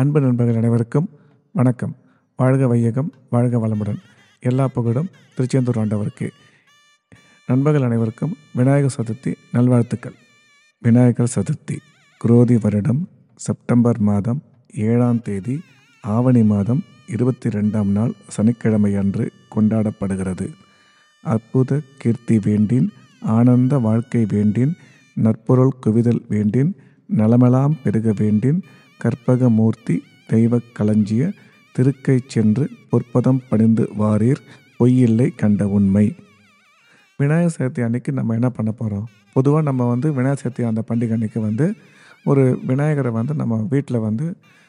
அன்பு நண்பர்கள் அனைவருக்கும் வணக்கம் வாழ்க வையகம் வாழ்க வளமுடன் எல்லா புகழும் திருச்செந்தூர் ஆண்டவருக்கு நண்பர்கள் அனைவருக்கும் விநாயகர் சதுர்த்தி நல்வாழ்த்துக்கள் விநாயகர் சதுர்த்தி குரோதி வருடம் செப்டம்பர் மாதம் ஏழாம் தேதி ஆவணி மாதம் இருபத்தி ரெண்டாம் நாள் சனிக்கிழமை அன்று கொண்டாடப்படுகிறது அற்புத கீர்த்தி வேண்டின் ஆனந்த வாழ்க்கை வேண்டின் நற்பொருள் குவிதல் வேண்டின் நலமெலாம் பெருக வேண்டின் கற்பக மூர்த்தி தெய்வக் களஞ்சிய திருக்கை சென்று பொற்பதம் பணிந்து வாரீர் பொய்யில்லை கண்ட உண்மை விநாயகர் சதுர்த்தி அன்னைக்கு நம்ம என்ன பண்ண போகிறோம் பொதுவாக நம்ம வந்து விநாயகர் சதுர்த்தி அந்த பண்டிகை அன்னைக்கு வந்து ஒரு விநாயகரை வந்து நம்ம வீட்டில் வந்து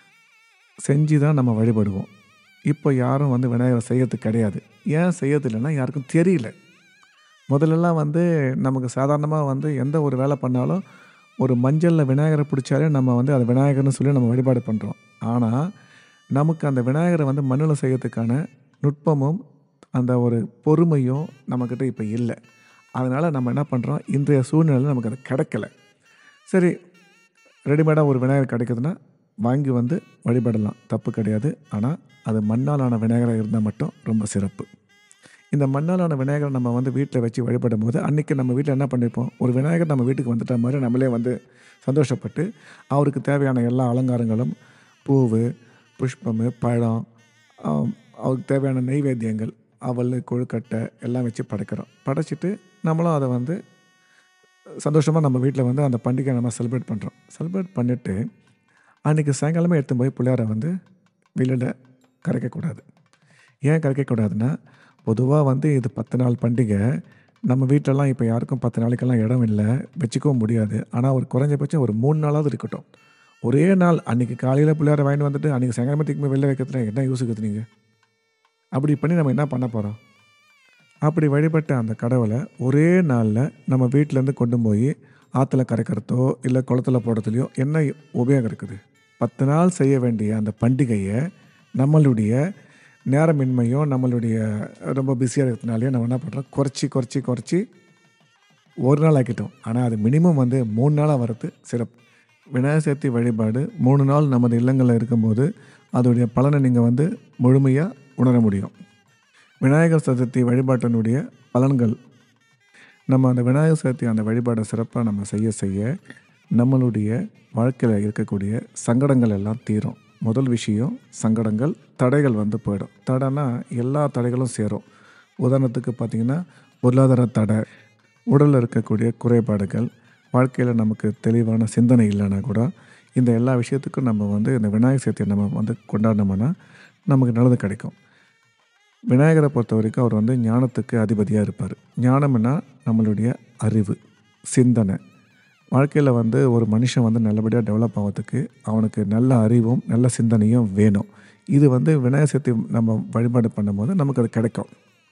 செஞ்சு தான் நம்ம வழிபடுவோம் இப்போ யாரும் வந்து விநாயகரை செய்யறது கிடையாது ஏன் செய்யறது இல்லைன்னா யாருக்கும் தெரியல முதல்லலாம் வந்து நமக்கு சாதாரணமாக வந்து எந்த ஒரு வேலை பண்ணாலும் ஒரு மஞ்சளில் விநாயகரை பிடிச்சாலே நம்ம வந்து அது விநாயகர்னு சொல்லி நம்ம வழிபாடு பண்ணுறோம் ஆனால் நமக்கு அந்த விநாயகரை வந்து மண்ணில் செய்யறதுக்கான நுட்பமும் அந்த ஒரு பொறுமையும் நம்மக்கிட்ட இப்போ இல்லை அதனால் நம்ம என்ன பண்ணுறோம் இன்றைய சூழ்நிலையில் நமக்கு அது கிடைக்கல சரி ரெடிமேடாக ஒரு விநாயகர் கிடைக்குதுன்னா வாங்கி வந்து வழிபடலாம் தப்பு கிடையாது ஆனால் அது மண்ணாலான விநாயகராக இருந்தால் மட்டும் ரொம்ப சிறப்பு இந்த மண்ணாலான விநாயகரை நம்ம வந்து வீட்டில் வச்சு வழிபடும் போது அன்றைக்கி நம்ம வீட்டில் என்ன பண்ணியிருப்போம் ஒரு விநாயகர் நம்ம வீட்டுக்கு வந்துட்ட மாதிரி நம்மளே வந்து சந்தோஷப்பட்டு அவருக்கு தேவையான எல்லா அலங்காரங்களும் பூவு புஷ்பம் பழம் ஆம், அவருக்கு தேவையான நெய்வேத்தியங்கள் அவல் கொழுக்கட்டை எல்லாம் வச்சு படைக்கிறோம் படைச்சிட்டு நம்மளும் அதை வந்து சந்தோஷமாக நம்ம வீட்டில் வந்து அந்த பண்டிகை நம்ம செலிப்ரேட் பண்ணுறோம் செலிப்ரேட் பண்ணிவிட்டு அன்றைக்கி சாயங்காலமே எடுத்து போய் பிள்ளையாரை வந்து வெளியில் கரைக்கக்கூடாது ஏன் கரைக்கக்கூடாதுன்னா பொதுவாக வந்து இது பத்து நாள் பண்டிகை நம்ம வீட்டிலலாம் இப்போ யாருக்கும் பத்து நாளைக்கெல்லாம் இடம் இல்லை வச்சுக்கவும் முடியாது ஆனால் ஒரு குறைஞ்சபட்சம் ஒரு மூணு நாளாவது இருக்கட்டும் ஒரே நாள் அன்றைக்கி காலையில் பிள்ளையாரை வாங்கிட்டு வந்துட்டு அன்றைக்கி சாயங்காலத்துக்கு வெளில வைக்கிறதுல என்ன யோசிக்கிறது நீங்கள் அப்படி பண்ணி நம்ம என்ன பண்ண போகிறோம் அப்படி வழிபட்ட அந்த கடவுளை ஒரே நாளில் நம்ம வீட்டிலேருந்து கொண்டு போய் ஆற்றுல கரைக்கிறதோ இல்லை குளத்துல போடுறதுலையோ என்ன உபயோகம் இருக்குது பத்து நாள் செய்ய வேண்டிய அந்த பண்டிகையை நம்மளுடைய நேரமின்மையும் நம்மளுடைய ரொம்ப பிஸியாக இருக்கிறதுனாலே நம்ம என்ன பண்ணுறோம் குறைச்சி குறைச்சி குறைச்சி ஒரு நாள் ஆக்கிட்டோம் ஆனால் அது மினிமம் வந்து மூணு நாளாக வர்றது சிறப்பு விநாயகர் சதுர்த்தி வழிபாடு மூணு நாள் நமது இல்லங்களில் இருக்கும்போது அதோடைய பலனை நீங்கள் வந்து முழுமையாக உணர முடியும் விநாயகர் சதுர்த்தி வழிபாட்டினுடைய பலன்கள் நம்ம அந்த விநாயகர் சதுர்த்தி அந்த வழிபாடை சிறப்பாக நம்ம செய்ய செய்ய நம்மளுடைய வாழ்க்கையில் இருக்கக்கூடிய சங்கடங்கள் எல்லாம் தீரும் முதல் விஷயம் சங்கடங்கள் தடைகள் வந்து போயிடும் தடைனா எல்லா தடைகளும் சேரும் உதாரணத்துக்கு பார்த்திங்கன்னா பொருளாதார தடை உடலில் இருக்கக்கூடிய குறைபாடுகள் வாழ்க்கையில் நமக்கு தெளிவான சிந்தனை இல்லைன்னா கூட இந்த எல்லா விஷயத்துக்கும் நம்ம வந்து இந்த விநாயகர் சதுர்த்தியை நம்ம வந்து கொண்டாடினோம்னா நமக்கு நல்லது கிடைக்கும் விநாயகரை பொறுத்த வரைக்கும் அவர் வந்து ஞானத்துக்கு அதிபதியாக இருப்பார் ஞானம்னா நம்மளுடைய அறிவு சிந்தனை வாழ்க்கையில் வந்து ஒரு மனுஷன் வந்து நல்லபடியாக டெவலப் ஆகிறதுக்கு அவனுக்கு நல்ல அறிவும் நல்ல சிந்தனையும் வேணும் இது வந்து விநாயகர் சதுர்த்தி நம்ம வழிபாடு பண்ணும்போது நமக்கு அது கிடைக்கும்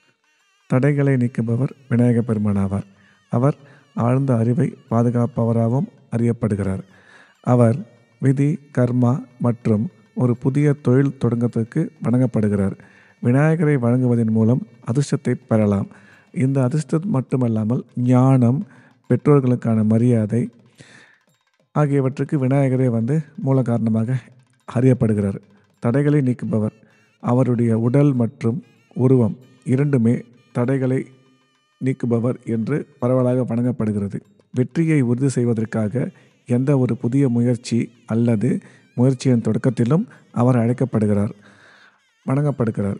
தடைகளை நீக்குபவர் விநாயக பெருமானாவார் அவர் ஆழ்ந்த அறிவை பாதுகாப்பவராகவும் அறியப்படுகிறார் அவர் விதி கர்மா மற்றும் ஒரு புதிய தொழில் தொடங்கத்துக்கு வணங்கப்படுகிறார் விநாயகரை வழங்குவதன் மூலம் அதிர்ஷ்டத்தை பெறலாம் இந்த அதிர்ஷ்டம் மட்டுமல்லாமல் ஞானம் பெற்றோர்களுக்கான மரியாதை ஆகியவற்றுக்கு விநாயகரே வந்து மூல காரணமாக அறியப்படுகிறார் தடைகளை நீக்குபவர் அவருடைய உடல் மற்றும் உருவம் இரண்டுமே தடைகளை நீக்குபவர் என்று பரவலாக வணங்கப்படுகிறது வெற்றியை உறுதி செய்வதற்காக எந்த ஒரு புதிய முயற்சி அல்லது முயற்சியின் தொடக்கத்திலும் அவர் அழைக்கப்படுகிறார் வணங்கப்படுகிறார்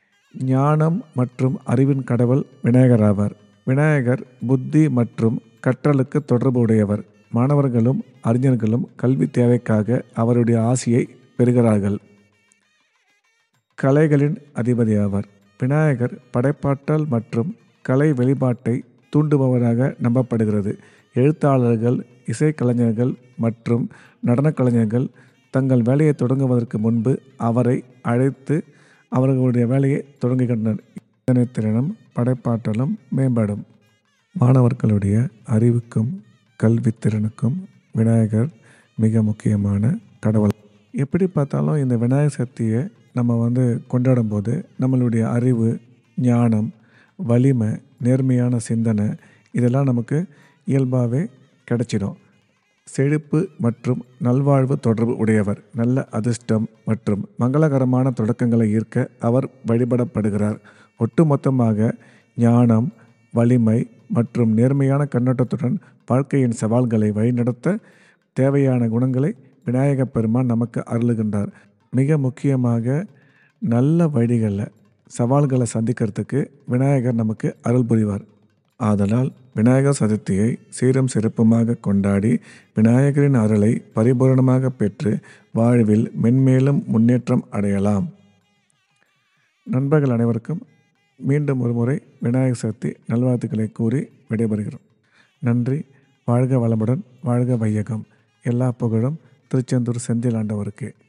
ஞானம் மற்றும் அறிவின் கடவுள் விநாயகர் ஆவார் விநாயகர் புத்தி மற்றும் கற்றலுக்கு தொடர்பு உடையவர் மாணவர்களும் அறிஞர்களும் கல்வி தேவைக்காக அவருடைய ஆசியை பெறுகிறார்கள் கலைகளின் அதிபதி ஆவார் விநாயகர் படைப்பாற்றல் மற்றும் கலை வெளிப்பாட்டை தூண்டுபவராக நம்பப்படுகிறது எழுத்தாளர்கள் இசைக்கலைஞர்கள் மற்றும் நடனக் கலைஞர்கள் தங்கள் வேலையை தொடங்குவதற்கு முன்பு அவரை அழைத்து அவர்களுடைய வேலையை தொடங்குகின்றனர் திறனும் படைப்பாற்றலும் மேம்படும் மாணவர்களுடைய அறிவுக்கும் கல்வித்திறனுக்கும் விநாயகர் மிக முக்கியமான கடவுள் எப்படி பார்த்தாலும் இந்த விநாயகர் சதுர்த்தியை நம்ம வந்து கொண்டாடும் போது நம்மளுடைய அறிவு ஞானம் வலிமை நேர்மையான சிந்தனை இதெல்லாம் நமக்கு இயல்பாகவே கிடைச்சிடும் செழிப்பு மற்றும் நல்வாழ்வு தொடர்பு உடையவர் நல்ல அதிர்ஷ்டம் மற்றும் மங்களகரமான தொடக்கங்களை ஈர்க்க அவர் வழிபடப்படுகிறார் ஒட்டுமொத்தமாக ஞானம் வலிமை மற்றும் நேர்மையான கண்ணோட்டத்துடன் வாழ்க்கையின் சவால்களை வழிநடத்த தேவையான குணங்களை விநாயகப் பெருமான் நமக்கு அருளுகின்றார் மிக முக்கியமாக நல்ல வழிகளில் சவால்களை சந்திக்கிறதுக்கு விநாயகர் நமக்கு அருள் புரிவார் ஆதலால் விநாயகர் சதுர்த்தியை சீரும் சிறப்புமாக கொண்டாடி விநாயகரின் அருளை பரிபூரணமாக பெற்று வாழ்வில் மென்மேலும் முன்னேற்றம் அடையலாம் நண்பர்கள் அனைவருக்கும் மீண்டும் ஒரு முறை விநாயகர் சதுர்த்தி நல்வாழ்த்துக்களை கூறி விடைபெறுகிறோம் நன்றி வாழ்க வளமுடன் வாழ்க வையகம் எல்லா புகழும் திருச்செந்தூர் செந்தில் ஆண்டவருக்கு